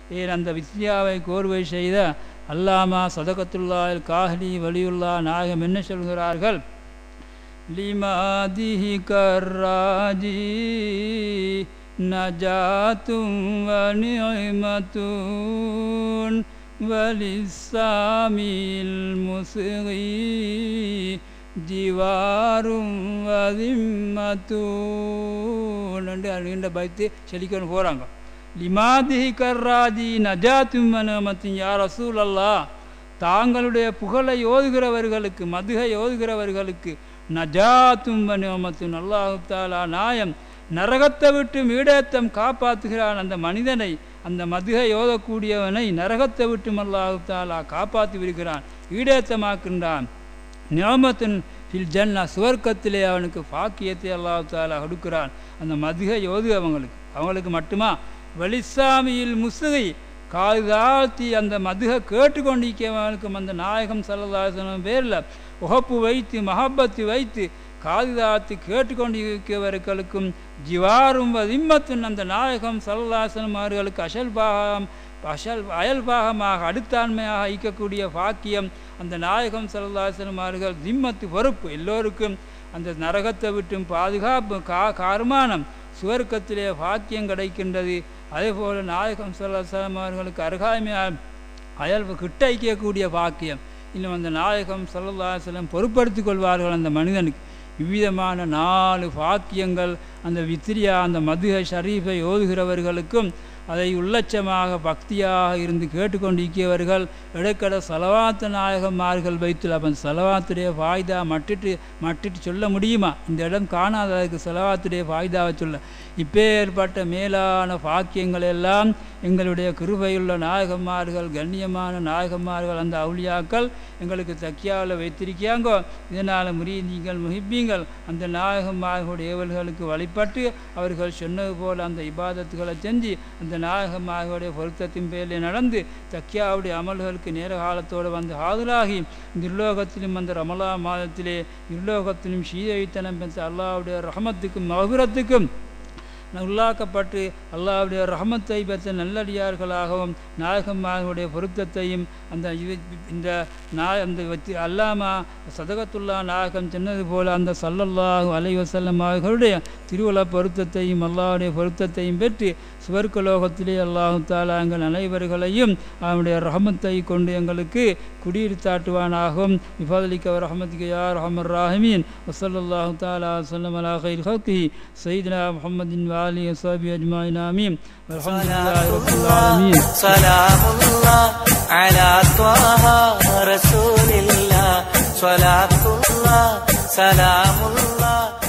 ஏன் அந்த வித்யாவை கோர்வை செய்த அல்லாமா சதகத்துல்லால் காஹலி வலியுல்லா நாயகம் என்ன சொல்கிறார்கள் லிமாதிஹி கர்ராஜி நஜாத்தும் வனிமத்துன் வலிசாமில் முசுகி ஜிவாரும் வதிம்மத்தூன் என்று அழுகின்ற பயத்து செலிக்கொண்டு போகிறாங்க லிமாதிஹி கர்ராஜி நஜாத்தும் வனமத்தின் யார் ரசூல் அல்லா தாங்களுடைய புகழை ஓதுகிறவர்களுக்கு மதுகை ஓதுகிறவர்களுக்கு நஜாத்தும் வனமத்துன் அல்லாஹு தாலா நாயம் நரகத்தை விட்டு மீடேத்தம் காப்பாற்றுகிறான் அந்த மனிதனை அந்த மதுகை ஓதக்கூடியவனை நரகத்தை விட்டு அல்லாஹு தாலா காப்பாற்றி விடுகிறான் ஈடேத்தமாக்கின்றான் நியாமத்தின் ஃபில் ஜன்னா சுவர்க்கத்திலே அவனுக்கு பாக்கியத்தை அல்லாஹு தாலா கொடுக்கிறான் அந்த மதுகை ஓது அவங்களுக்கு அவங்களுக்கு மட்டுமா வலிசாமியில் முசுகை காது தாழ்த்தி அந்த மதுக கேட்டுக்கொண்டிருக்கவனுக்கும் அந்த நாயகம் சல்லதாசனம் பேரில் உகப்பு வைத்து மஹப்பத்து வைத்து காது தாழ்த்தி கேட்டுக்கொண்டிருக்கிறவர்களுக்கும் ஜிவாரும் வதிம்மத்துன் அந்த நாயகம் சல்லதாசனம் அவர்களுக்கு அசல் பாகம் அசல் அயல்பாகமாக அடுத்தாண்மையாக ஈக்கக்கூடிய பாக்கியம் அந்த நாயகம் சல்லதாசனம் அவர்கள் திம்மத்து பொறுப்பு எல்லோருக்கும் அந்த நரகத்தை விட்டும் பாதுகாப்பு கா கார்மானம் சுவர்க்கத்திலே பாக்கியம் கிடைக்கின்றது அதே போல் நாயகம் சல்லாசலம் அவர்களுக்கு அருகாமையாக அயல் கிட்ட ஐக்கக்கூடிய பாக்கியம் இன்னும் அந்த நாயகம் சல்லல்லாசலம் பொறுப்படுத்திக் கொள்வார்கள் அந்த மனிதனுக்கு இவ்விதமான நாலு பாக்கியங்கள் அந்த வித்திரியா அந்த மதுகை ஷரீஃபை ஓதுகிறவர்களுக்கும் அதை உள்ளட்சமாக பக்தியாக இருந்து கேட்டுக்கொண்டிருக்கிறவர்கள் இடைக்கட செலவாத்து நாயகமார்கள் வைத்து அப்போ செலவாத்துடைய வாய்தா மட்டிட்டு மட்டிட்டு சொல்ல முடியுமா இந்த இடம் காணாத அதுக்கு செலவாத்துடைய வாய்தாவை சொல்ல இப்போ ஏற்பட்ட மேலான பாக்கியங்கள் எல்லாம் எங்களுடைய கிருபையுள்ள நாயகமார்கள் கண்ணியமான நாயகமார்கள் அந்த அவுளியாக்கள் எங்களுக்கு தக்கியாவில் வைத்திருக்காங்கோ இதனால் முறியீங்கள் முகிப்பீங்கள் அந்த நாயகமார்களுடைய ஏவல்களுக்கு வழிபட்டு அவர்கள் சொன்னது போல் அந்த இபாதத்துகளை செஞ்சு அந்த நாயகமார்களுடைய பொருத்தத்தின் பேரில் நடந்து தக்கியாவுடைய அமல்களுக்கு நேர காலத்தோடு வந்து ஆதலாகி இருலோகத்திலும் அந்த ரமலா மாதத்திலே இருலோகத்திலும் சீதைத்தனம் பெற்ற அல்லாவுடைய ரஹமத்துக்கும் மகுரத்துக்கும் உள்ளாக்கப்பட்டு அல்லாவுடைய ரஹமத்தை பெற்ற நல்லடியார்களாகவும் நாயகமார்களுடைய பொருத்தத்தையும் அந்த இது இந்த நாய் அந்த வச்சு அல்லாமா சதகத்துல்லா நாயகம் சொன்னது போல அந்த சல்லல்லாஹு அலைவசல்லம் அவர்களுடைய திருவுல பொருத்தத்தையும் அல்லாவுடைய பொருத்தத்தையும் பெற்று சுவர்க்கலோகத்திலே அல்லாஹு தாலா எங்கள் அனைவர்களையும் அவனுடைய ரஹமத்தை கொண்டு எங்களுக்கு குடியிருத்தாட்டுவானாகவும் விஃபாதலிக்க ரஹமத்துக்கு யார் ரஹமர் ராஹமீன் வசல்லாஹு தாலா சொல்லம் அலா கைர் ஹக்கி சைதனா முகமதின் வாலி வசாபி அஜ்மாயின் ஆமீன் அல்ஹம்துலில்லாஹி ரப்பில் ஆலமீன் سلام الله على طه رسول الله صلاة الله سلام الله